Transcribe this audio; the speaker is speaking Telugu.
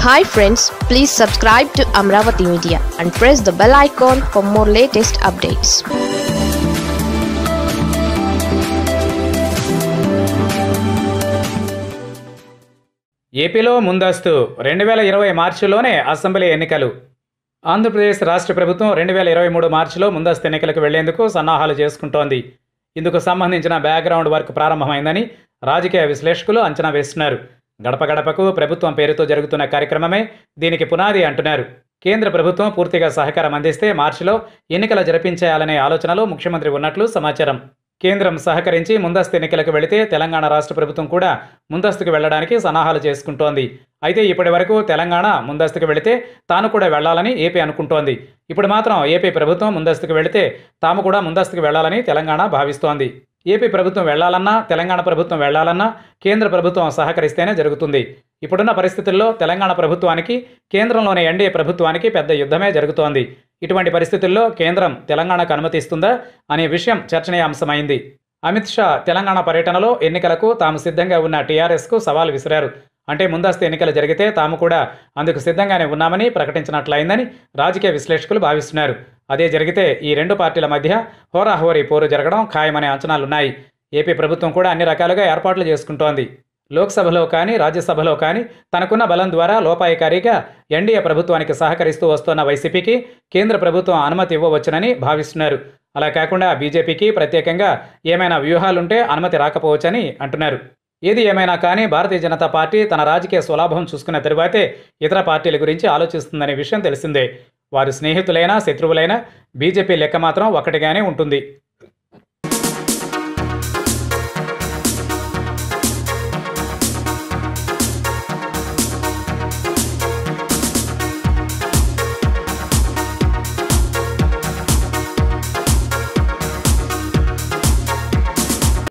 hi friends please subscribe to Amaravati media and press the bell icon for more latest updates ఏపీలో ముందస్తు రెండు వేల ఇరవై మార్చిలోనే అసెంబ్లీ ఎన్నికలు ఆంధ్రప్రదేశ్ రాష్ట్ర ప్రభుత్వం రెండు వేల ఇరవై మూడు మార్చిలో ముందస్తు ఎన్నికలకు వెళ్లేందుకు సన్నాహాలు చేసుకుంటోంది ఇందుకు సంబంధించిన బ్యాక్గ్రౌండ్ వర్క్ ప్రారంభమైందని రాజకీయ విశ్లేషకులు అంచనా వేస్తున్నారు గడప గడపకు ప్రభుత్వం పేరుతో జరుగుతున్న కార్యక్రమమే దీనికి పునాది అంటున్నారు కేంద్ర ప్రభుత్వం పూర్తిగా సహకారం అందిస్తే మార్చిలో ఎన్నికలు జరిపించేయాలనే ఆలోచనలో ముఖ్యమంత్రి ఉన్నట్లు సమాచారం కేంద్రం సహకరించి ముందస్తు ఎన్నికలకు వెళితే తెలంగాణ రాష్ట్ర ప్రభుత్వం కూడా ముందస్తుకు వెళ్లడానికి సన్నాహాలు చేసుకుంటోంది అయితే ఇప్పటి వరకు తెలంగాణ ముందస్తుకు వెళితే తాను కూడా వెళ్లాలని ఏపీ అనుకుంటోంది ఇప్పుడు మాత్రం ఏపీ ప్రభుత్వం ముందస్తుకు వెళితే తాము కూడా ముందస్తుకు వెళ్లాలని తెలంగాణ భావిస్తోంది ఏపీ ప్రభుత్వం వెళ్లాలన్నా తెలంగాణ ప్రభుత్వం వెళ్లాలన్నా కేంద్ర ప్రభుత్వం సహకరిస్తేనే జరుగుతుంది ఇప్పుడున్న పరిస్థితుల్లో తెలంగాణ ప్రభుత్వానికి కేంద్రంలోని ఎన్డీఏ ప్రభుత్వానికి పెద్ద యుద్ధమే జరుగుతోంది ఇటువంటి పరిస్థితుల్లో కేంద్రం తెలంగాణకు అనుమతిస్తుందా అనే విషయం చర్చనీయాంశమైంది అమిత్ షా తెలంగాణ పర్యటనలో ఎన్నికలకు తాము సిద్ధంగా ఉన్న టీఆర్ఎస్కు సవాల్ విసిరారు అంటే ముందస్తు ఎన్నికలు జరిగితే తాము కూడా అందుకు సిద్ధంగానే ఉన్నామని ప్రకటించినట్లయిందని రాజకీయ విశ్లేషకులు భావిస్తున్నారు అదే జరిగితే ఈ రెండు పార్టీల మధ్య హోరాహోరీ పోరు జరగడం ఖాయమనే అంచనాలున్నాయి ఏపీ ప్రభుత్వం కూడా అన్ని రకాలుగా ఏర్పాట్లు చేసుకుంటోంది లోక్సభలో కానీ రాజ్యసభలో కానీ తనకున్న బలం ద్వారా లోపాయికారిగా ఎన్డీఏ ప్రభుత్వానికి సహకరిస్తూ వస్తున్న వైసీపీకి కేంద్ర ప్రభుత్వం అనుమతి ఇవ్వవచ్చునని భావిస్తున్నారు అలా కాకుండా బీజేపీకి ప్రత్యేకంగా ఏమైనా వ్యూహాలుంటే అనుమతి రాకపోవచ్చని అంటున్నారు ఏది ఏమైనా కానీ భారతీయ జనతా పార్టీ తన రాజకీయ స్వలాభం చూసుకున్న తరువాతే ఇతర పార్టీల గురించి ఆలోచిస్తుందనే విషయం తెలిసిందే వారు స్నేహితులైనా శత్రువులైనా బీజేపీ లెక్క మాత్రం ఒకటిగానే ఉంటుంది